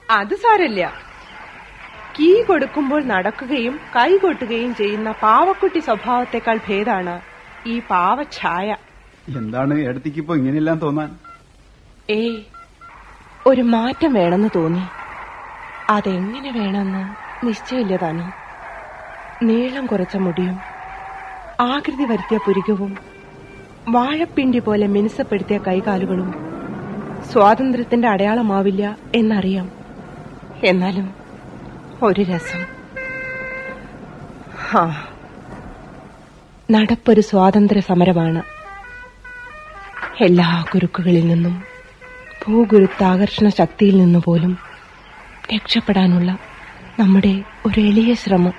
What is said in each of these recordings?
അത് സാരല്ല കീ കൊടുക്കുമ്പോൾ നടക്കുകയും കൈ കൊട്ടുകയും ചെയ്യുന്ന പാവക്കുട്ടി സ്വഭാവത്തെക്കാൾ ഭേദാണ് ഈ പാവഛായ എന്താണ് ഏടത്തിക്ക് ഇപ്പൊ ഇങ്ങനെയെല്ലാം തോന്നാൻ ഏയ് ഒരു മാറ്റം വേണമെന്ന് തോന്നി അതെങ്ങനെ വേണമെന്ന് നിശ്ചയമില്ല താനും നീളം കുറച്ച മുടിയും ആകൃതി വരുത്തിയ പുരികവും വാഴപ്പിണ്ടി പോലെ മിനുസപ്പെടുത്തിയ കൈകാലുകളും സ്വാതന്ത്ര്യത്തിന്റെ അടയാളമാവില്ല എന്നറിയാം എന്നാലും ഒരു രസം ഹാ നടപ്പൊരു സ്വാതന്ത്ര്യ സമരമാണ് എല്ലാ കുരുക്കുകളിൽ നിന്നും ഭൂഗുരുത്താകർഷണ ശക്തിയിൽ നിന്ന് പോലും രക്ഷപ്പെടാനുള്ള നമ്മുടെ ഒരു എളിയ ശ്രമം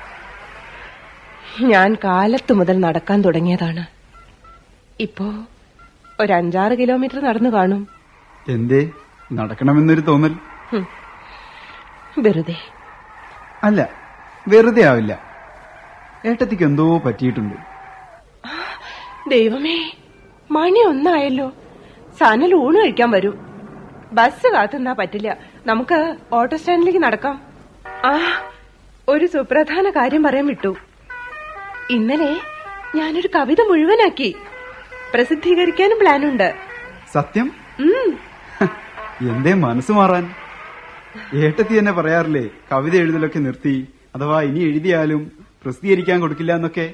ഞാൻ കാലത്തു മുതൽ നടക്കാൻ തുടങ്ങിയതാണ് ഇപ്പോ ഒരു അഞ്ചാറ് കിലോമീറ്റർ നടന്നു കാണും എന്തേ നടക്കണമെന്നൊരു തോന്നൽ ഹും. വെറുതെ അല്ല വെറുതെ ആവില്ല ഏട്ടത്തിക്ക് എന്തോ പറ്റിയിട്ടുണ്ട് ദൈവമേ മണി ഒന്നായല്ലോ സനൽ ഊണ് കഴിക്കാൻ വരും ബസ് കാത്തുന്നാ പറ്റില്ല നമുക്ക് ഓട്ടോ സ്റ്റാൻഡിലേക്ക് നടക്കാം ആ ഒരു സുപ്രധാന കാര്യം പറയാൻ വിട്ടു ഇന്നലെ ഞാനൊരു കവിത മുഴുവനാക്കി പ്രസിദ്ധീകരിക്കാനും പ്ലാനുണ്ട് സത്യം ഉം എന്തേ മനസ്സ് മാറാൻ ഏട്ടത്തി തന്നെ പറയാറില്ലേ കവിത എഴുതലൊക്കെ നിർത്തി അഥവാ ഇനി എഴുതിയാലും പ്രസിദ്ധീകരിക്കാൻ കൊടുക്കില്ല എന്നൊക്കെ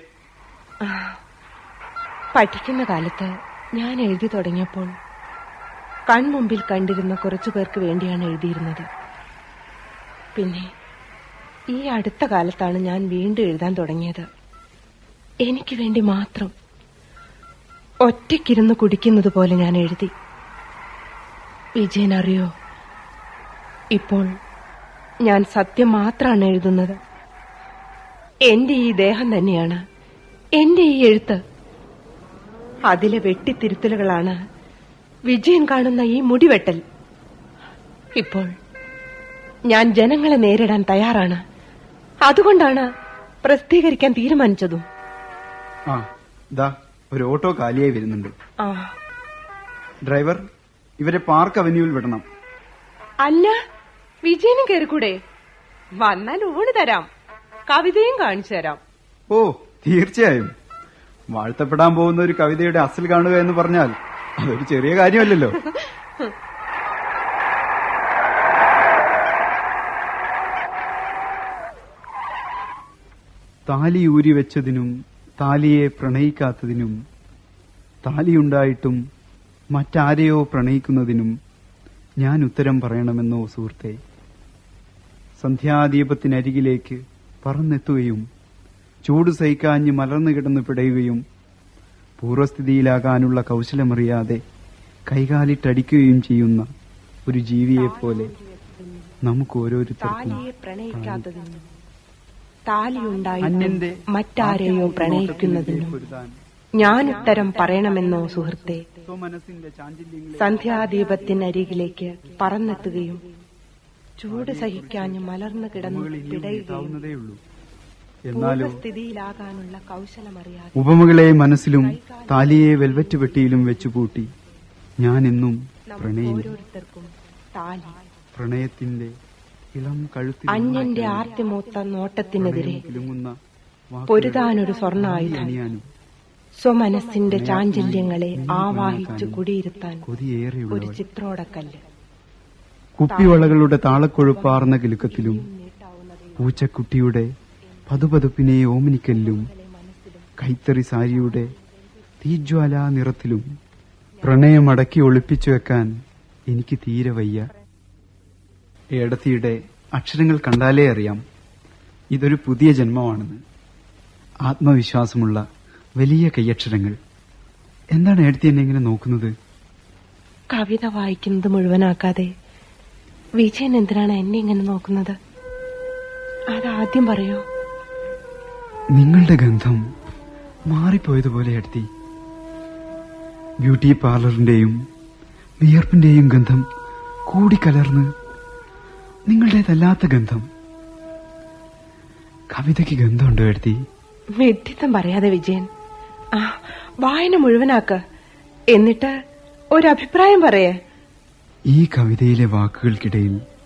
പഠിക്കുന്ന കാലത്ത് ഞാൻ എഴുതി തുടങ്ങിയപ്പോൾ കൺമുമ്പിൽ കണ്ടിരുന്ന കുറച്ചു പേർക്ക് വേണ്ടിയാണ് എഴുതിയിരുന്നത് പിന്നെ ഈ അടുത്ത കാലത്താണ് ഞാൻ വീണ്ടും എഴുതാൻ തുടങ്ങിയത് എനിക്ക് വേണ്ടി മാത്രം ഒറ്റയ്ക്കിരുന്ന് കുടിക്കുന്നത് പോലെ ഞാൻ എഴുതി വിജയൻ അറിയോ ഇപ്പോൾ ഞാൻ സത്യം മാത്രമാണ് എഴുതുന്നത് എന്റെ ഈ ദേഹം തന്നെയാണ് എന്റെ ഈ എഴുത്ത് അതിലെ വെട്ടിത്തിരുത്തലുകളാണ് വിജയൻ കാണുന്ന ഈ മുടിവെട്ടൽ ഇപ്പോൾ ഞാൻ ജനങ്ങളെ നേരിടാൻ തയ്യാറാണ് അതുകൊണ്ടാണ് പ്രസിദ്ധീകരിക്കാൻ തീരുമാനിച്ചതും ആ ദാ ഒരു ഓട്ടോ കാലിയായി വരുന്നുണ്ട് ആ ഡ്രൈവർ ഇവരെ പാർക്ക് അവന്യൂവിൽ വിടണം അല്ല വിജയനും കയറിക്കൂടെ വന്നാൽ ഊണ് തരാം കവിതയും കാണിച്ചു തരാം ഓ തീർച്ചയായും വാഴ്ത്തപ്പെടാൻ പോകുന്ന ഒരു കവിതയുടെ അസൽ കാണുക എന്ന് പറഞ്ഞാൽ അതൊരു ചെറിയ കാര്യമല്ലല്ലോ താലി ഊരി വെച്ചതിനും താലിയെ പ്രണയിക്കാത്തതിനും താലിയുണ്ടായിട്ടും മറ്റാരെയോ പ്രണയിക്കുന്നതിനും ഞാൻ ഉത്തരം പറയണമെന്നോ സുഹൃത്തെ സന്ധ്യാദീപത്തിനരികിലേക്ക് പറന്നെത്തുകയും ചൂട് സഹിക്കാഞ്ഞ് മലർന്നു കിടന്ന് പിടയുകയും പൂർവ്വസ്ഥിതിയിലാകാനുള്ള കൗശലമറിയാതെ കൈകാലിട്ടടിക്കുകയും ചെയ്യുന്ന ഒരു ജീവിയെപ്പോലെ നമുക്ക് ഓരോരുത്തർക്കും താലിയെ പ്രണയിക്കാത്തതിനും താലിയുണ്ടായിട്ടും അന്യന്റെ മറ്റാരെയോ പ്രണയിക്കുന്നതിനും പൊരുതാൻ ഞാൻ ഉത്തരം പറയണമെന്നോ സുഹൃത്തെ സ്വമനസ്സിന്റെ ചാഞ്ചല്യങ്ങളെ സന്ധ്യാദീപത്തിനരികിലേക്ക് പറന്നെത്തുകയും ചൂട് സഹിക്കാഞ്ഞ് മലർന്നു കിടന്ന് ഉപമകൾ ഇനിയും പിടയുകയും എത്താവുന്നതേ ഉള്ളൂ എന്നാലോ പൂർവ്വസ്ഥിതിയിലാകാനുള്ള കൗശലമറിയാതെ ഉപമകളെ മനസ്സിലും താലിയെ വെൽവറ്റ് പെട്ടിയിലും വെച്ചുപൂട്ടി ഞാൻ എന്നും നമുക്ക് പ്രണയിനി ഓരോരുത്തർക്കും താലി പ്രണയത്തിന്റെ ഇളം കഴുത്തിൽ അന്യന്റെ ആർത്തിമൂത്ത നോട്ടത്തിനെതിരെ കിലുങ്ങുന്ന വാക്കുകൾ പൊരുതാനൊരു സ്വർണ്ണായുധം അണിയാനും സ്വമനസ്സിന്റെ ചാഞ്ചല്യങ്ങളെ ആവാഹിച്ചു കുടിയിരുത്താൻ ഒരു കൊതിയേറെയുള്ളവൾ ചിത്രോടക്കല്ല് കുപ്പിവളകളുടെ താളക്കൊഴുപ്പാർന്ന കിലുക്കത്തിലും പൂച്ചക്കുട്ടിയുടെ പതുപതുപ്പിനെ ഓമനിക്കലിലും കൈത്തറി സാരിയുടെ തീജ്വാലാ നിറത്തിലും പ്രണയമടക്കി ഒളിപ്പിച്ചു വെക്കാൻ എനിക്ക് തീരെ വയ്യ ഏടത്തിയുടെ അക്ഷരങ്ങൾ കണ്ടാലേ അറിയാം ഇതൊരു പുതിയ ജന്മമാണെന്ന് ആത്മവിശ്വാസമുള്ള വലിയ കൈയക്ഷരങ്ങൾ എന്താണ് ഏടത്തി എന്നെ ഇങ്ങനെ നോക്കുന്നത് കവിത വായിക്കുന്നത് മുഴുവനാക്കാതെ വിജയൻ എന്തിനാണ് എന്നെ ഇങ്ങനെ നോക്കുന്നത് അതാദ്യം പറയോ നിങ്ങളുടെ ഗന്ധം മാറിപ്പോയതുപോലെ എടുത്തി ബ്യൂട്ടി പാർലറിന്റെയും വിയർപ്പിന്റെയും ഗന്ധം കൂടിക്കലർന്ന് നിങ്ങളുടേതല്ലാത്ത ഗന്ധം കവിതയ്ക്ക് ഗന്ധമുണ്ടോ എടുത്തി വിഡ്ഢിത്തം പറയാതെ വിജയൻ ആ വായന മുഴുവനാക്ക് എന്നിട്ട് ഒരഭിപ്രായം പറയേ ഈ കവിതയിലെ വാക്കുകൾക്കിടയിൽ